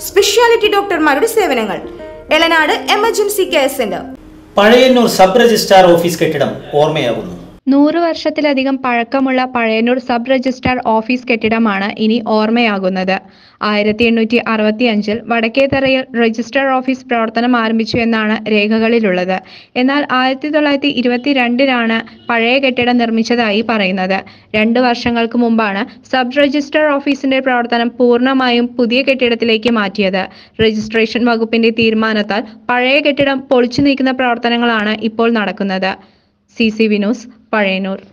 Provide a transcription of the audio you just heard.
speciality ഡോക്ടർമാരുടെ സേവനങ്ങൾ Elanad emergency care centre Pazhayannur sub registrar office കെട്ടിടം ഓർമ്മയാകുന്നു നൂറ് വർഷത്തിലധികം പഴക്കമുള്ള പഴയന്നൂർ സബ് രജിസ്ട്രാർ ഓഫീസ് കെട്ടിടമാണ് ഇനി ഓർമ്മയാകുന്നത് ആയിരത്തി എണ്ണൂറ്റി അറുപത്തി അഞ്ചിൽ വടക്കേത്തറയിൽ രജിസ്ട്രാർ ഓഫീസ് പ്രവർത്തനം ആരംഭിച്ചു എന്നാണ് രേഖകളിലുള്ളത് എന്നാൽ ആയിരത്തി തൊള്ളായിരത്തി ഇരുപത്തിരണ്ടിനാണ് പഴയ കെട്ടിടം നിർമ്മിച്ചതായി പറയുന്നത് രണ്ട് വർഷങ്ങൾക്ക് മുമ്പാണ് സബ് രജിസ്ട്രാർ ഓഫീസിന്റെ പ്രവർത്തനം പൂർണ്ണമായും പുതിയ കെട്ടിടത്തിലേക്ക് മാറ്റിയത് രജിസ്ട്രേഷൻ വകുപ്പിന്റെ തീരുമാനത്താൽ പഴയ കെട്ടിടം പൊളിച്ചു നീക്കുന്ന പ്രവർത്തനങ്ങളാണ് ഇപ്പോൾ നടക്കുന്നത് സി സി വിനോസ് പഴയന്നൂർ